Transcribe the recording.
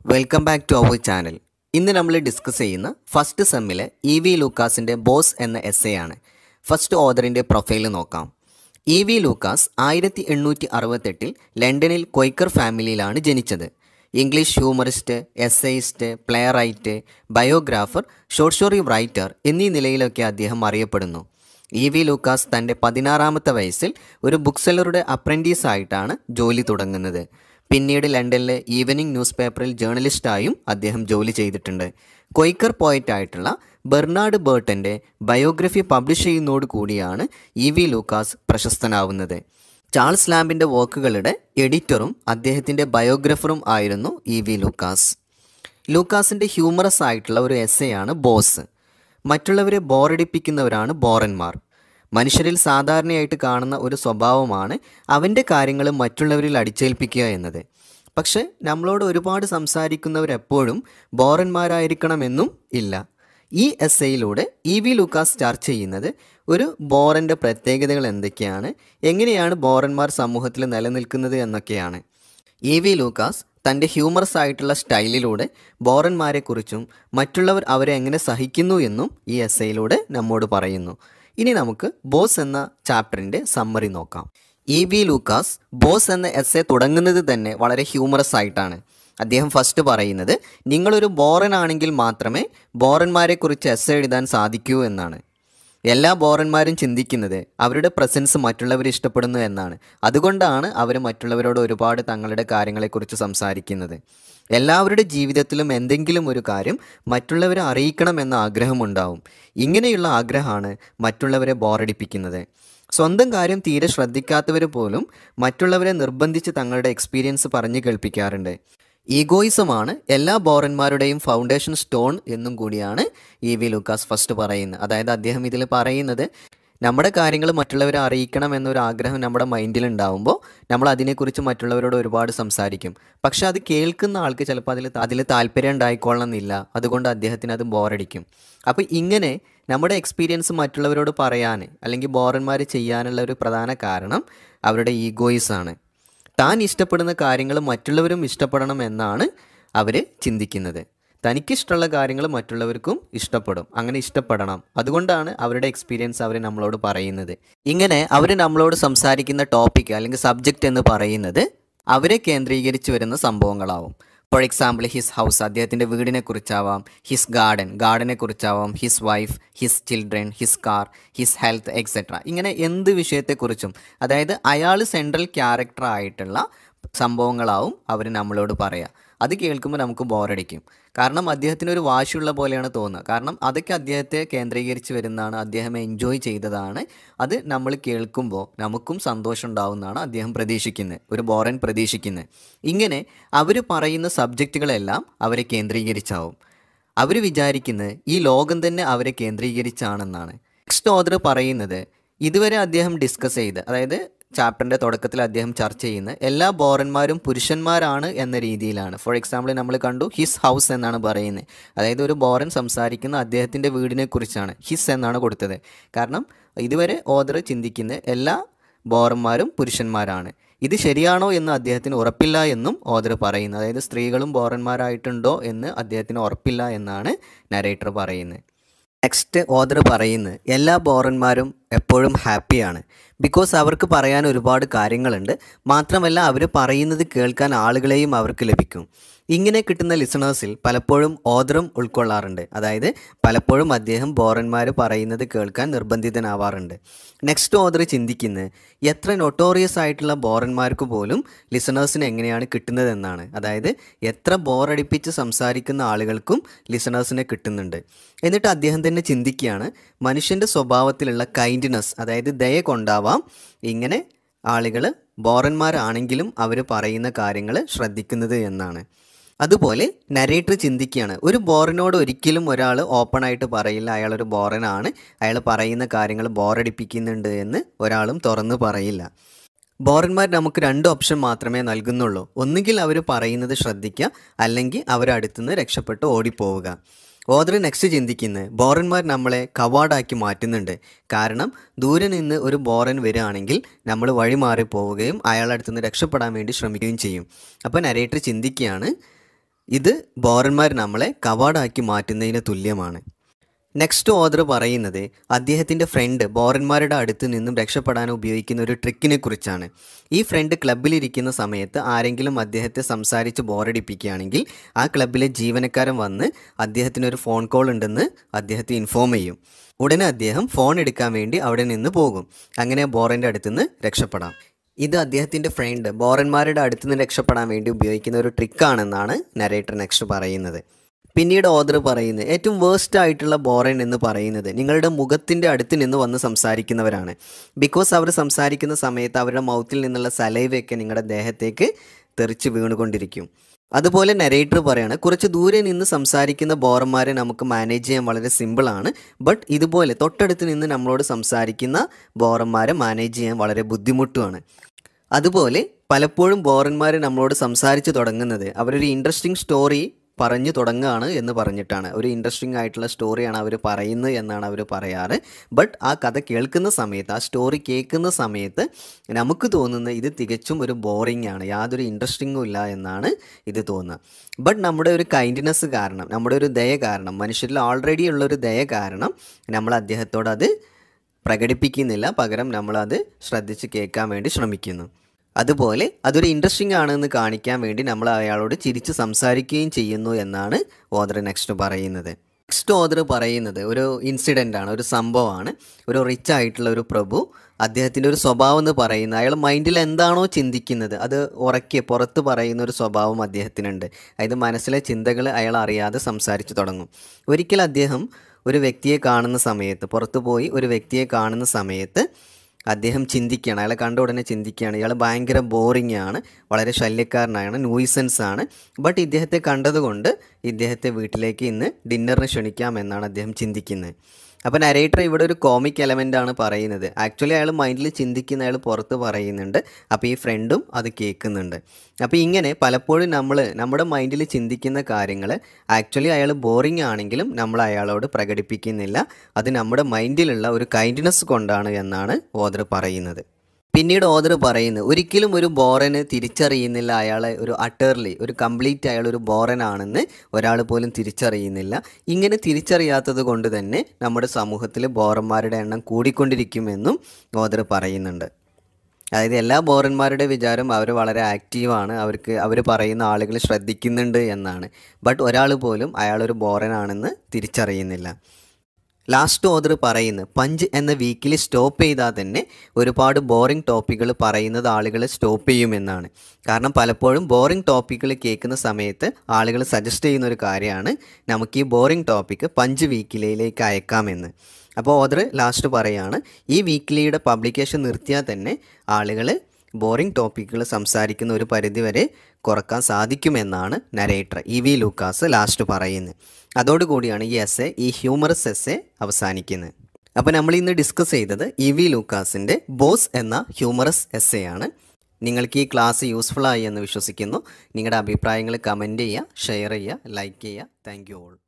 welcome back to our channel ഇന്ന് നമ്മൾ discuss ചെയ്യുന്ന ഫസ്റ്റ് സെമ്മിലെ ഇ വി ലൂക്കാസിൻ്റെ ബോസ് എന്ന എസ് ആണ് ഫസ്റ്റ് ഓദറിൻ്റെ പ്രൊഫൈൽ നോക്കാം ഇ വി ലൂക്കാസ് ആയിരത്തി എണ്ണൂറ്റി അറുപത്തെട്ടിൽ ലണ്ടനിൽ ക്വൈക്കർ ഫാമിലിയിലാണ് ജനിച്ചത് English humorist essayist playwright biographer short story writer എന്നീ നിലയിലൊക്കെ അദ്ദേഹം അറിയപ്പെടുന്നു ഇ വി ലൂക്കാസ് തൻ്റെ പതിനാറാമത്തെ വയസ്സിൽ ഒരു ബുക്ക് സെല്ലറുടെ അപ്രൻറ്റീസ് ആയിട്ടാണ് ജോലി തുടങ്ങുന്നത് പിന്നീട് ലണ്ടനിലെ ഈവനിംഗ് ന്യൂസ് പേപ്പറിൽ ജേർണലിസ്റ്റായും അദ്ദേഹം ജോലി ചെയ്തിട്ടുണ്ട് കൊയ്ക്കർ പോയറ്റായിട്ടുള്ള ബെർണാഡ് ബേർട്ടൻ്റെ ബയോഗ്രഫി പബ്ലിഷ് ചെയ്യുന്നതോട് കൂടിയാണ് ഇ വി ലൂക്കാസ് പ്രശസ്തനാവുന്നത് ചാൾസ് ലാമ്പിൻ്റെ വർക്കുകളുടെ എഡിറ്ററും അദ്ദേഹത്തിൻ്റെ ബയോഗ്രഫറും ആയിരുന്നു ഇ വി ലൂക്കാസ് ലൂക്കാസിൻ്റെ ഹ്യൂമറസ് ആയിട്ടുള്ള ഒരു എസ്സയാണ് ബോസ് മറ്റുള്ളവരെ ബോറടിപ്പിക്കുന്നവരാണ് ബോറന്മാർ മനുഷ്യരിൽ സാധാരണയായിട്ട് കാണുന്ന ഒരു സ്വഭാവമാണ് അവൻ്റെ കാര്യങ്ങൾ മറ്റുള്ളവരിൽ അടിച്ചേൽപ്പിക്കുക എന്നത് പക്ഷേ നമ്മളോട് ഒരുപാട് സംസാരിക്കുന്നവരെപ്പോഴും ബോറന്മാരായിരിക്കണമെന്നും ഇല്ല ഈ എസ് ഐയിലൂടെ ഇ വി ലൂക്കാസ് ചർച്ച ചെയ്യുന്നത് ഒരു ബോറൻ്റെ പ്രത്യേകതകൾ എന്തൊക്കെയാണ് എങ്ങനെയാണ് ബോറന്മാർ സമൂഹത്തിൽ നിലനിൽക്കുന്നത് എന്നൊക്കെയാണ് ഇ വി ലൂക്കാസ് തൻ്റെ ഹ്യൂമറസ് ആയിട്ടുള്ള സ്റ്റൈലിലൂടെ ബോറന്മാരെക്കുറിച്ചും മറ്റുള്ളവർ അവരെ എങ്ങനെ സഹിക്കുന്നു എന്നും ഈ എസ് ഐയിലൂടെ നമ്മോട് പറയുന്നു ഇനി നമുക്ക് ബോസ് എന്ന ചാപ്റ്ററിൻ്റെ സമ്മറി നോക്കാം ഇ വി ലൂക്കാസ് ബോസ് എന്ന എസ് എ തുടങ്ങുന്നത് തന്നെ വളരെ ഹ്യൂമറസ് ആയിട്ടാണ് അദ്ദേഹം ഫസ്റ്റ് പറയുന്നത് നിങ്ങളൊരു ബോറൻ ആണെങ്കിൽ മാത്രമേ ബോറന്മാരെക്കുറിച്ച് എസ് എഴുതാൻ സാധിക്കൂ എന്നാണ് എല്ലാ ബോറന്മാരും ചിന്തിക്കുന്നത് അവരുടെ പ്രസൻസ് മറ്റുള്ളവർ ഇഷ്ടപ്പെടുന്നു എന്നാണ് അതുകൊണ്ടാണ് അവർ മറ്റുള്ളവരോട് ഒരുപാട് തങ്ങളുടെ കാര്യങ്ങളെക്കുറിച്ച് സംസാരിക്കുന്നത് എല്ലാവരുടെ ജീവിതത്തിലും എന്തെങ്കിലും ഒരു കാര്യം മറ്റുള്ളവരെ അറിയിക്കണമെന്ന ആഗ്രഹമുണ്ടാവും ഇങ്ങനെയുള്ള ആഗ്രഹമാണ് മറ്റുള്ളവരെ ബോറടിപ്പിക്കുന്നത് സ്വന്തം കാര്യം തീരെ ശ്രദ്ധിക്കാത്തവർ പോലും മറ്റുള്ളവരെ നിർബന്ധിച്ച് തങ്ങളുടെ എക്സ്പീരിയൻസ് പറഞ്ഞു കേൾപ്പിക്കാറുണ്ട് ഈഗോയിസമാണ് എല്ലാ ബോറന്മാരുടെയും ഫൗണ്ടേഷൻ സ്റ്റോൺ എന്നും കൂടിയാണ് ഇ വി ലൂക്കാസ് ഫസ്റ്റ് പറയുന്നത് അതായത് അദ്ദേഹം ഇതിൽ പറയുന്നത് നമ്മുടെ കാര്യങ്ങൾ മറ്റുള്ളവരെ അറിയിക്കണം എന്നൊരു ആഗ്രഹം നമ്മുടെ മൈൻഡിൽ ഉണ്ടാവുമ്പോൾ നമ്മൾ അതിനെക്കുറിച്ച് മറ്റുള്ളവരോട് ഒരുപാട് സംസാരിക്കും പക്ഷെ അത് കേൾക്കുന്ന ആൾക്ക് ചിലപ്പോൾ അതിൽ അതിൽ താല്പര്യം ഉണ്ടായിക്കൊള്ളണമെന്നില്ല അതുകൊണ്ട് അദ്ദേഹത്തിന് അത് ബോറടിക്കും അപ്പോൾ ഇങ്ങനെ നമ്മുടെ എക്സ്പീരിയൻസ് മറ്റുള്ളവരോട് പറയാൻ അല്ലെങ്കിൽ ബോറന്മാർ ചെയ്യാനുള്ള ഒരു പ്രധാന കാരണം അവരുടെ ഈഗോയിസാണ് താൻ ഇഷ്ടപ്പെടുന്ന കാര്യങ്ങൾ മറ്റുള്ളവരും ഇഷ്ടപ്പെടണം എന്നാണ് അവർ ചിന്തിക്കുന്നത് തനിക്കിഷ്ടമുള്ള കാര്യങ്ങൾ മറ്റുള്ളവർക്കും ഇഷ്ടപ്പെടും അങ്ങനെ ഇഷ്ടപ്പെടണം അതുകൊണ്ടാണ് അവരുടെ എക്സ്പീരിയൻസ് അവർ നമ്മളോട് പറയുന്നത് ഇങ്ങനെ അവർ നമ്മളോട് സംസാരിക്കുന്ന ടോപ്പിക് അല്ലെങ്കിൽ സബ്ജക്റ്റ് എന്ന് പറയുന്നത് അവരെ കേന്ദ്രീകരിച്ച് വരുന്ന സംഭവങ്ങളാവും ഫോർ എക്സാമ്പിൾ ഹിസ് ഹൗസ് അദ്ദേഹത്തിൻ്റെ വീടിനെ കുറിച്ചാവാം ഹിസ് ഗാർഡൻ ഗാർഡനെ കുറിച്ചാവാം his wife his children his car his health etcetera ഇങ്ങനെ എന്ത് വിഷയത്തെക്കുറിച്ചും അതായത് അയാൾ സെൻട്രൽ ക്യാരക്ടർ ആയിട്ടുള്ള സംഭവങ്ങളാവും അവർ നമ്മളോട് പറയുക അത് കേൾക്കുമ്പോൾ നമുക്ക് ബോറടിക്കും കാരണം അദ്ദേഹത്തിന് ഒരു വാശിയുള്ള പോലെയാണ് തോന്നുക കാരണം അതൊക്കെ അദ്ദേഹത്തെ കേന്ദ്രീകരിച്ച് വരുന്നതാണ് അദ്ദേഹം എൻജോയ് ചെയ്തതാണ് അത് നമ്മൾ കേൾക്കുമ്പോൾ നമുക്കും സന്തോഷം ഉണ്ടാവുന്നതാണ് അദ്ദേഹം പ്രതീക്ഷിക്കുന്നത് ഒരു ബോറൻ പ്രതീക്ഷിക്കുന്നത് ഇങ്ങനെ അവർ പറയുന്ന സബ്ജക്റ്റുകളെല്ലാം അവരെ കേന്ദ്രീകരിച്ചാവും അവർ വിചാരിക്കുന്നത് ഈ ലോകം തന്നെ അവരെ കേന്ദ്രീകരിച്ചാണെന്നാണ് നെക്സ്റ്റ് ഓദർ പറയുന്നത് ഇതുവരെ അദ്ദേഹം ഡിസ്കസ് ചെയ്ത് അതായത് ചാപ്റ്ററിൻ്റെ തുടക്കത്തിൽ അദ്ദേഹം ചർച്ച ചെയ്യുന്ന എല്ലാ ബോറന്മാരും പുരുഷന്മാരാണ് എന്ന രീതിയിലാണ് ഫോർ എക്സാമ്പിൾ നമ്മൾ കണ്ടു ഹിസ് ഹൗസ് എന്നാണ് പറയുന്നത് അതായത് ഒരു ബോറൻ സംസാരിക്കുന്ന അദ്ദേഹത്തിൻ്റെ വീടിനെ കുറിച്ചാണ് ഹിസ് എന്നാണ് കൊടുത്തത് കാരണം ഇതുവരെ ഓദർ ചിന്തിക്കുന്ന എല്ലാ ബോറന്മാരും പുരുഷന്മാരാണ് ഇത് ശരിയാണോ എന്ന് അദ്ദേഹത്തിന് ഉറപ്പില്ല എന്നും ഓദർ പറയുന്നു അതായത് സ്ത്രീകളും ബോറന്മാരായിട്ടുണ്ടോ എന്ന് അദ്ദേഹത്തിന് ഉറപ്പില്ല എന്നാണ് നരേറ്റർ പറയുന്നത് നെക്സ്റ്റ് ഓദർ പറയുന്നത് എല്ലാ ബോറന്മാരും എപ്പോഴും ഹാപ്പിയാണ് ബിക്കോസ് അവർക്ക് പറയാൻ ഒരുപാട് കാര്യങ്ങളുണ്ട് മാത്രമല്ല അവർ പറയുന്നത് കേൾക്കാൻ ആളുകളെയും അവർക്ക് ലഭിക്കും ഇങ്ങനെ കിട്ടുന്ന ലിസണേഴ്സിൽ പലപ്പോഴും ഓദറും ഉൾക്കൊള്ളാറുണ്ട് അതായത് പലപ്പോഴും അദ്ദേഹം ബോറന്മാർ പറയുന്നത് കേൾക്കാൻ നിർബന്ധിതനാവാറുണ്ട് നെക്സ്റ്റ് ഓദർ ചിന്തിക്കുന്നത് എത്ര നൊട്ടോറിയസ് ആയിട്ടുള്ള ബോറന്മാർക്ക് പോലും ലിസണേഴ്സിന് എങ്ങനെയാണ് കിട്ടുന്നതെന്നാണ് അതായത് എത്ര ബോറടിപ്പിച്ച് സംസാരിക്കുന്ന ആളുകൾക്കും ലിസണേഴ്സിനെ കിട്ടുന്നുണ്ട് എന്നിട്ട് അദ്ദേഹം തന്നെ ചിന്തിക്കുകയാണ് മനുഷ്യൻ്റെ സ്വഭാവത്തിലുള്ള കൈൻഡ്നെസ് അതായത് ദയ കൊണ്ടാവാം ഇങ്ങനെ ആളുകൾ ബോറന്മാരാണെങ്കിലും അവർ പറയുന്ന കാര്യങ്ങൾ ശ്രദ്ധിക്കുന്നത് എന്നാണ് അതുപോലെ നരേറ്റർ ചിന്തിക്കുകയാണ് ഒരു ബോറിനോട് ഒരിക്കലും ഒരാൾ ഓപ്പൺ ആയിട്ട് പറയില്ല അയാളൊരു ബോറനാണ് അയാൾ പറയുന്ന കാര്യങ്ങൾ ബോറടിപ്പിക്കുന്നുണ്ട് എന്ന് ഒരാളും തുറന്ന് പറയില്ല ബോറന്മാർ നമുക്ക് രണ്ട് ഓപ്ഷൻ മാത്രമേ നൽകുന്നുള്ളൂ ഒന്നുകിൽ അവർ പറയുന്നത് ശ്രദ്ധിക്കുക അല്ലെങ്കിൽ അവരടുത്തുനിന്ന് രക്ഷപ്പെട്ട് ഓടിപ്പോവുക ഓദർ നെക്സ്റ്റ് ചിന്തിക്കുന്നത് ബോറന്മാർ നമ്മളെ കവാടാക്കി മാറ്റുന്നുണ്ട് കാരണം ദൂരെ നിന്ന് ഒരു ബോറൻ വരികയാണെങ്കിൽ നമ്മൾ വഴി മാറി പോവുകയും അയാളുടെ അടുത്തുനിന്ന് രക്ഷപ്പെടാൻ വേണ്ടി ശ്രമിക്കുകയും ചെയ്യും അപ്പോൾ നരേറ്റർ ചിന്തിക്കുകയാണ് ഇത് ബോറന്മാർ നമ്മളെ കവാടാക്കി മാറ്റുന്നതിന് തുല്യമാണ് നെക്സ്റ്റ് ഓദർ പറയുന്നത് അദ്ദേഹത്തിൻ്റെ ഫ്രണ്ട് ബോറന്മാരുടെ അടുത്ത് നിന്നും രക്ഷപ്പെടാൻ ഉപയോഗിക്കുന്ന ഒരു ട്രിക്കിനെ കുറിച്ചാണ് ഈ ഫ്രണ്ട് ക്ലബ്ബിലിരിക്കുന്ന സമയത്ത് ആരെങ്കിലും അദ്ദേഹത്തെ സംസാരിച്ച് ബോറടിപ്പിക്കുകയാണെങ്കിൽ ആ ക്ലബ്ബിലെ ജീവനക്കാരൻ വന്ന് അദ്ദേഹത്തിന് ഒരു ഫോൺ കോൾ ഉണ്ടെന്ന് അദ്ദേഹത്തെ ഇൻഫോം ചെയ്യും ഉടനെ അദ്ദേഹം ഫോൺ എടുക്കാൻ വേണ്ടി അവിടെ നിന്ന് പോകും അങ്ങനെ ബോറൻ്റെ അടുത്ത് നിന്ന് രക്ഷപ്പെടാം ഇത് അദ്ദേഹത്തിൻ്റെ ഫ്രണ്ട് ബോറന്മാരുടെ അടുത്ത് നിന്ന് രക്ഷപ്പെടാൻ വേണ്ടി ഉപയോഗിക്കുന്ന ഒരു ട്രിക്കാണെന്നാണ് നരേറ്റർ നെക്സ്റ്റ് പറയുന്നത് പിന്നീട് ഓദർ പറയുന്നത് ഏറ്റവും വേസ്റ്റ് ആയിട്ടുള്ള ബോറൻ എന്ന് പറയുന്നത് നിങ്ങളുടെ മുഖത്തിൻ്റെ അടുത്ത് നിന്ന് വന്ന് സംസാരിക്കുന്നവരാണ് ബിക്കോസ് അവർ സംസാരിക്കുന്ന സമയത്ത് അവരുടെ മൗത്തിൽ നിന്നുള്ള സലൈവയൊക്കെ നിങ്ങളുടെ ദേഹത്തേക്ക് തെറിച്ച് വീണുകൊണ്ടിരിക്കും അതുപോലെ നരേറ്റർ പറയാണ് കുറച്ച് ദൂരെ നിന്ന് സംസാരിക്കുന്ന ബോറന്മാരെ നമുക്ക് മാനേജ് ചെയ്യാൻ വളരെ സിമ്പിളാണ് ബട്ട് ഇതുപോലെ തൊട്ടടുത്ത് നിന്ന് നമ്മളോട് സംസാരിക്കുന്ന ബോറന്മാരെ മാനേജ് ചെയ്യാൻ വളരെ ബുദ്ധിമുട്ടുമാണ് അതുപോലെ പലപ്പോഴും ബോറന്മാർ നമ്മളോട് സംസാരിച്ച് തുടങ്ങുന്നത് അവരൊരു ഇൻട്രസ്റ്റിംഗ് സ്റ്റോറി പറഞ്ഞു തുടങ്ങുകയാണ് എന്ന് പറഞ്ഞിട്ടാണ് ഒരു ഇൻട്രസ്റ്റിംഗ് ആയിട്ടുള്ള സ്റ്റോറിയാണ് അവർ പറയുന്നത് എന്നാണ് അവർ പറയാറ് ബട്ട് ആ കഥ കേൾക്കുന്ന സമയത്ത് ആ സ്റ്റോറി കേൾക്കുന്ന സമയത്ത് നമുക്ക് തോന്നുന്നത് ഇത് തികച്ചും ഒരു ബോറിംഗ് ആണ് യാതൊരു ഇൻട്രസ്റ്റിങ്ങും ഇല്ല എന്നാണ് ഇത് തോന്നുന്നത് ബട്ട് നമ്മുടെ ഒരു കൈൻഡ്നെസ് കാരണം നമ്മുടെ ഒരു ദയ കാരണം മനുഷ്യരിൽ ഓൾറെഡി ഉള്ള ഒരു ദയ കാരണം നമ്മൾ അദ്ദേഹത്തോട് അത് പ്രകടിപ്പിക്കുന്നില്ല പകരം നമ്മളത് ശ്രദ്ധിച്ച് കേൾക്കാൻ വേണ്ടി ശ്രമിക്കുന്നു അതുപോലെ അതൊരു ഇൻട്രസ്റ്റിംഗ് ആണെന്ന് കാണിക്കാൻ വേണ്ടി നമ്മൾ അയാളോട് ചിരിച്ച് സംസാരിക്കുകയും ചെയ്യുന്നു എന്നാണ് ഓദർ നെക്സ്റ്റ് പറയുന്നത് നെക്സ്റ്റ് ഓദർ പറയുന്നത് ഒരു ഇൻസിഡൻ്റ് ആണ് ഒരു സംഭവമാണ് ഒരു റിച്ച് ആയിട്ടുള്ള ഒരു പ്രഭു അദ്ദേഹത്തിൻ്റെ ഒരു സ്വഭാവം എന്ന് പറയുന്നത് അയാൾ മൈൻഡിൽ എന്താണോ ചിന്തിക്കുന്നത് അത് ഉറക്കെ പുറത്ത് പറയുന്ന ഒരു സ്വഭാവം അദ്ദേഹത്തിനുണ്ട് അതായത് മനസ്സിലെ ചിന്തകൾ അയാൾ അറിയാതെ സംസാരിച്ചു തുടങ്ങും ഒരിക്കൽ അദ്ദേഹം ഒരു വ്യക്തിയെ കാണുന്ന സമയത്ത് പുറത്തു പോയി ഒരു വ്യക്തിയെ കാണുന്ന സമയത്ത് അദ്ദേഹം ചിന്തിക്കുകയാണ് അയാളെ കണ്ട ഉടനെ ചിന്തിക്കുകയാണ് ഇയാൾ ഭയങ്കര ബോറിംഗ് ആണ് വളരെ ശല്യക്കാരനാണ് ന്യൂയിസൻസ് ആണ് ബട്ട് ഇദ്ദേഹത്തെ കണ്ടതുകൊണ്ട് ഇദ്ദേഹത്തെ വീട്ടിലേക്ക് ഇന്ന് ഡിന്നറിന് ക്ഷണിക്കാമെന്നാണ് അദ്ദേഹം ചിന്തിക്കുന്നത് അപ്പോൾ നരേറ്റർ ഇവിടെ ഒരു കോമിക് എലമെൻ്റ് ആണ് പറയുന്നത് ആക്ച്വലി അയാൾ മൈൻഡിൽ ചിന്തിക്കുന്ന അയാൾ പുറത്ത് പറയുന്നുണ്ട് അപ്പോൾ ഈ ഫ്രണ്ടും അത് കേൾക്കുന്നുണ്ട് അപ്പോൾ ഇങ്ങനെ പലപ്പോഴും നമ്മൾ നമ്മുടെ മൈൻഡിൽ ചിന്തിക്കുന്ന കാര്യങ്ങൾ ആക്ച്വലി അയാൾ ബോറിംഗ് ആണെങ്കിലും നമ്മൾ അയാളോട് പ്രകടിപ്പിക്കുന്നില്ല അത് നമ്മുടെ മൈൻഡിലുള്ള ഒരു കൈൻഡ്നെസ് കൊണ്ടാണ് എന്നാണ് ഓദർ പറയുന്നത് പിന്നീട് ഓദർ പറയുന്നത് ഒരിക്കലും ഒരു ബോറന് തിരിച്ചറിയുന്നില്ല അയാളെ ഒരു അട്ടേർലി ഒരു കംപ്ലീറ്റ് അയാൾ ഒരു ബോറനാണെന്ന് ഒരാൾ പോലും തിരിച്ചറിയുന്നില്ല ഇങ്ങനെ തിരിച്ചറിയാത്തത് കൊണ്ട് തന്നെ നമ്മുടെ സമൂഹത്തിൽ ബോറന്മാരുടെ എണ്ണം കൂടിക്കൊണ്ടിരിക്കുമെന്നും ഓദർ പറയുന്നുണ്ട് അതായത് എല്ലാ ബോറന്മാരുടെ വിചാരം അവർ വളരെ ആക്റ്റീവാണ് അവർക്ക് അവർ പറയുന്ന ആളുകൾ ശ്രദ്ധിക്കുന്നുണ്ട് എന്നാണ് ബട്ട് ഒരാൾ പോലും അയാളൊരു ബോറനാണെന്ന് തിരിച്ചറിയുന്നില്ല ലാസ്റ്റ് ഓദർ പറയുന്നത് പഞ്ച് എന്ന വീക്കിൽ സ്റ്റോപ്പ് ചെയ്താൽ തന്നെ ഒരുപാട് ബോറിംഗ് ടോപ്പിക്കുകൾ പറയുന്നത് ആളുകൾ സ്റ്റോപ്പ് ചെയ്യുമെന്നാണ് കാരണം പലപ്പോഴും ബോറിംഗ് ടോപ്പിക്കുകൾ കേൾക്കുന്ന സമയത്ത് ആളുകൾ സജസ്റ്റ് ചെയ്യുന്ന ഒരു കാര്യമാണ് നമുക്ക് ഈ ബോറിംഗ് ടോപ്പിക്ക് പഞ്ച് വീക്കിലിയിലേക്ക് അയക്കാമെന്ന് അപ്പോൾ ഓദർ ലാസ്റ്റ് പറയാണ് ഈ വീക്കിലിയുടെ പബ്ലിക്കേഷൻ നിർത്തിയാൽ തന്നെ ആളുകൾ ബോറിംഗ് ടോപ്പിക്കുകൾ സംസാരിക്കുന്ന ഒരു പരിധിവരെ കുറക്കാൻ സാധിക്കുമെന്നാണ് narrator E V Lucas last പറയുന്നത് അതോടുകൂടിയാണ് ഈ എസ് ഈ ഹ്യൂമറസ് എസ് അവസാനിക്കുന്നത് അപ്പോൾ നമ്മൾ ഇന്ന് ഡിസ്കസ് ചെയ്തത് ഇ വി ലൂക്കാസിൻ്റെ ബോസ് എന്ന ഹ്യൂമറസ് എസ് ആണ് നിങ്ങൾക്ക് ഈ ക്ലാസ് യൂസ്ഫുൾ ആയി എന്ന് വിശ്വസിക്കുന്നു നിങ്ങളുടെ അഭിപ്രായങ്ങൾ കമൻറ്റ് ചെയ്യുക ഷെയർ ചെയ്യുക ലൈക്ക് ചെയ്യുക താങ്ക് യു ഓൾ